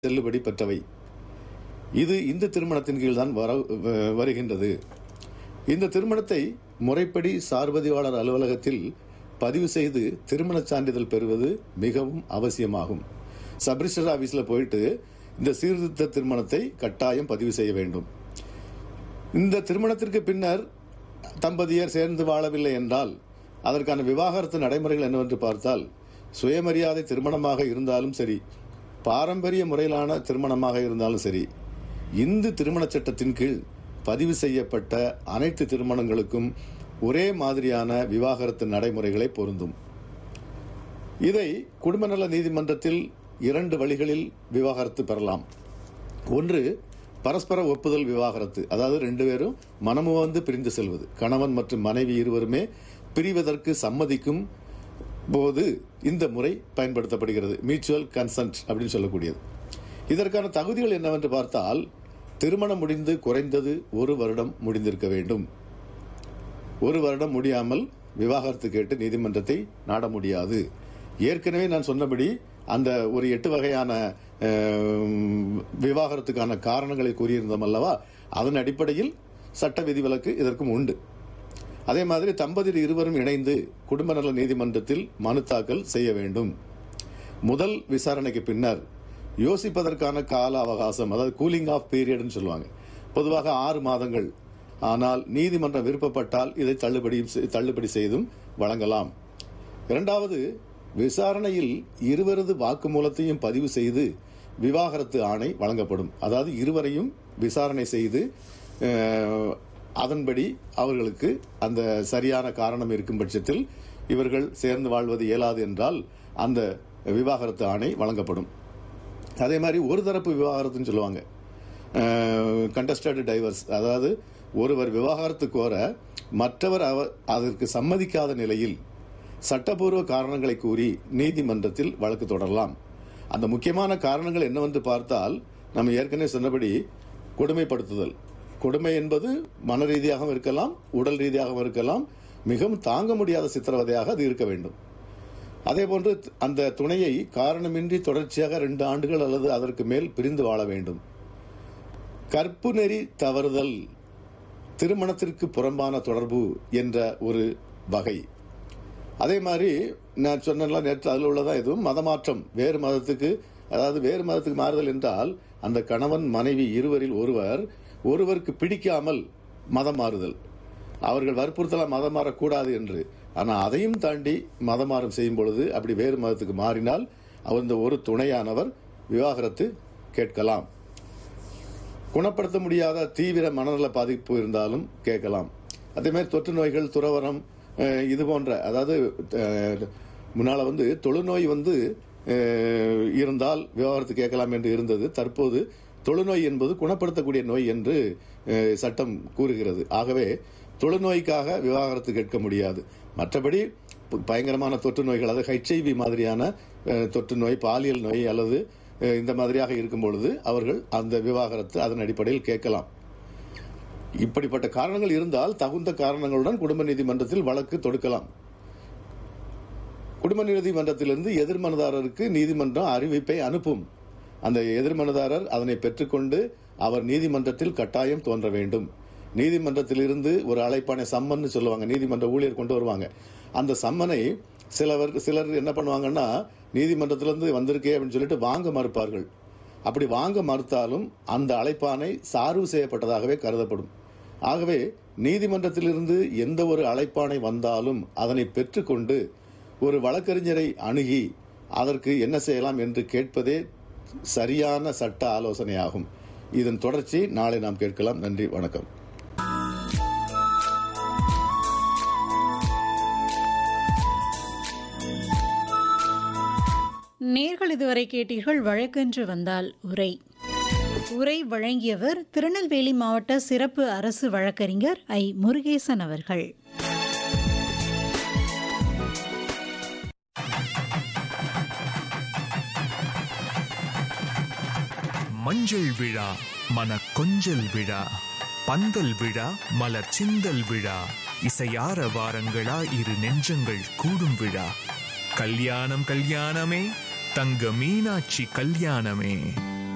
செல்லுபடி பெற்றவை இது இந்த திருமணத்தின் கீழ் தான் வர வ- வருகின்றது இந்த திருமணத்தை முறைப்படி சார்பதிவாளர் அலுவலகத்தில் பதிவு செய்து திருமணச் சான்றிதழ் பெறுவது மிகவும் அவசியமாகும் சப்ரிஸ்டர் ஆபீஸ்ல போயிட்டு இந்த சீர்திருத்த திருமணத்தை கட்டாயம் பதிவு செய்ய வேண்டும் இந்த திருமணத்திற்கு பின்னர் தம்பதியர் சேர்ந்து வாழவில்லை என்றால் அதற்கான விவாகரத்து நடைமுறைகள் என்னவென்று பார்த்தால் சுயமரியாதை திருமணமாக இருந்தாலும் சரி பாரம்பரிய முறையிலான திருமணமாக இருந்தாலும் சரி இந்து திருமணச் சட்டத்தின் கீழ் பதிவு செய்யப்பட்ட அனைத்து திருமணங்களுக்கும் ஒரே மாதிரியான விவாகரத்து நடைமுறைகளை பொருந்தும் இதை குடும்ப நல நீதிமன்றத்தில் இரண்டு வழிகளில் விவாகரத்து பெறலாம் ஒன்று பரஸ்பர ஒப்புதல் விவாகரத்து அதாவது ரெண்டு பேரும் மனமு வந்து பிரிந்து செல்வது கணவன் மற்றும் மனைவி இருவருமே பிரிவதற்கு சம்மதிக்கும் போது இந்த முறை பயன்படுத்தப்படுகிறது மியூச்சுவல் கன்சென்ட் அப்படின்னு சொல்லக்கூடியது இதற்கான தகுதிகள் என்னவென்று பார்த்தால் திருமணம் முடிந்து குறைந்தது ஒரு வருடம் முடிந்திருக்க வேண்டும் ஒரு வருடம் முடியாமல் விவாகரத்து கேட்டு நீதிமன்றத்தை நாட முடியாது ஏற்கனவே நான் சொன்னபடி அந்த ஒரு எட்டு வகையான அஹ், விவாகரத்துக்கான காரணங்களை கூறியிருந்தோம் அல்லவா அதன் அடிப்படையில் சட்ட விதிவிலக்கு இதற்கும் உண்டு அதே மாதிரி தம்பதியர் இருவரும் இணைந்து குடும்ப நல நீதிமன்றத்தில் மனு தாக்கல் செய்ய வேண்டும் முதல் விசாரணைக்கு பின்னர் யோசிப்பதற்கான கால அவகாசம் அதாவது கூலிங் ஆஃப் பீரியட்னு சொல்லுவாங்க பொதுவாக ஆறு மாதங்கள் ஆனால் நீதிமன்றம் விருப்பப்பட்டால் இதை தள்ளுபடியும் செய்- தள்ளுபடி செய்தும் வழங்கலாம் இரண்டாவது விசாரணையில் இருவரது வாக்குமூலத்தையும் பதிவு செய்து விவாகரத்து ஆணை வழங்கப்படும் அதாவது இருவரையும் விசாரணை செய்து அஹ், அதன்படி அவர்களுக்கு அந்த சரியான காரணம் இருக்கும் பட்சத்தில் இவர்கள் சேர்ந்து வாழ்வது இயலாது என்றால் அந்த விவாகரத்து ஆணை வழங்கப்படும் அதே மாதிரி ஒரு தரப்பு விவாகரத்துன்னு சொல்லுவாங்க கண்டஸ்டட் டைவர்ஸ் அதாவது ஒருவர் விவாகரத்து கோர மற்றவர் அவர் அதற்கு சம்மதிக்காத நிலையில் சட்டபூர்வ காரணங்களை கூறி நீதிமன்றத்தில் வழக்கு தொடரலாம் அந்த முக்கியமான காரணங்கள் என்னவென்று பார்த்தால் நம்ம ஏற்கனவே சொன்னபடி கொடுமைப்படுத்துதல் கொடுமை என்பது மன ரீதியாகவும் இருக்கலாம் உடல் ரீதியாகவும் இருக்கலாம் மிகவும் தாங்க முடியாத சித்திரவதையாக அது இருக்க வேண்டும் அதே போன்று அந்த துணையை காரணமின்றி தொடர்ச்சியாக ரெண்டு ஆண்டுகள் அல்லது அதற்கு மேல் பிரிந்து வாழ வேண்டும் கற்பு நெறி தவறுதல் திருமணத்திற்கு புறம்பான தொடர்பு என்ற ஒரு வகை அதே மாதிரி நான் சொன்னல நேற்று அதில் உள்ளதா எதுவும் மதமாற்றம் வேறு மதத்துக்கு அதாவது வேறு மதத்துக்கு மாறுதல் என்றால் அந்த கணவன் மனைவி இருவரில் ஒருவர் ஒருவருக்கு பிடிக்காமல் மதம் மாறுதல் அவர்கள் வற்புறுத்தலாம் மதம் மாறக்கூடாது என்று ஆனால் அதையும் தாண்டி மதம் மாறம் செய்யும் பொழுது அப்படி வேறு மதத்துக்கு மாறினால் அவர் இந்த ஒரு துணையானவர் விவாகரத்து கேட்கலாம் குணப்படுத்த முடியாத தீவிர மனநல பாதிப்பு இருந்தாலும் கேட்கலாம் அதே மாதிரி தொற்று நோய்கள் துறவரம் அஹ், இது போன்ற அதாவது அஹ், முன்னால வந்து தொழுநோய் வந்து அஹ், இருந்தால் விவாகரத்து கேட்கலாம் என்று இருந்தது தற்போது தொழுநோய் என்பது குணப்படுத்தக்கூடிய நோய் என்று அஹ், சட்டம் கூறுகிறது ஆகவே தொழுநோய்க்காக விவாகரத்து கேட்க முடியாது மற்றபடி ப- பயங்கரமான தொற்று நோய்கள் அதாவது ஹெச்ஐவி மாதிரியான அஹ், தொற்று நோய் பாலியல் நோய் அல்லது அஹ், இந்த மாதிரியாக இருக்கும் பொழுது அவர்கள் அந்த விவாகரத்து அதன் அடிப்படையில் கேட்கலாம் இப்படிப்பட்ட காரணங்கள் இருந்தால் தகுந்த காரணங்களுடன் குடும்ப நீதிமன்றத்தில் வழக்கு தொடுக்கலாம் குடும்ப நீதிமன்றத்திலிருந்து எதிர்மனதாரருக்கு நீதிமன்றம் அறிவிப்பை அனுப்பும் அந்த எதிர்மனதாரர் அதனை பெற்றுக்கொண்டு அவர் நீதிமன்றத்தில் கட்டாயம் தோன்ற வேண்டும் நீதிமன்றத்திலிருந்து ஒரு அழைப்பானை சம்மன்னு சொல்லுவாங்க நீதிமன்ற ஊழியர் கொண்டு வருவாங்க அந்த சம்மனை சிலவர் சிலர் என்ன பண்ணுவாங்கன்னா நீதிமன்றத்திலிருந்து வந்திருக்கே அப்படின்னு சொல்லிட்டு வாங்க மறுப்பார்கள் அப்படி வாங்க மறுத்தாலும் அந்த அழைப்பானை சார்பு செய்யப்பட்டதாகவே கருதப்படும் ஆகவே நீதிமன்றத்திலிருந்து எந்த ஒரு அழைப்பானை வந்தாலும் அதனை பெற்றுக்கொண்டு ஒரு வழக்கறிஞரை அணுகி அதற்கு என்ன செய்யலாம் என்று கேட்பதே சரியான சட்ட ஆலோசனையாகும் இதன் தொடர்ச்சி நாளை நாம் கேட்கலாம் நன்றி வணக்கம் நேர்கள் இதுவரை கேட்டீர்கள் வழக்கென்று வந்தால் உரை உரை வழங்கியவர் திருநெல்வேலி மாவட்ட சிறப்பு அரசு வழக்கறிஞர் ஐ முருகேசன் அவர்கள் மஞ்சள் விழா மன கொஞ்சல் விழா பந்தல் விழா மலர் சிந்தல் விழா இசையார வாரங்களா இரு நெஞ்சங்கள் கூடும் விழா கல்யாணம் கல்யாணமே தங்க மீனாட்சி கல்யாணமே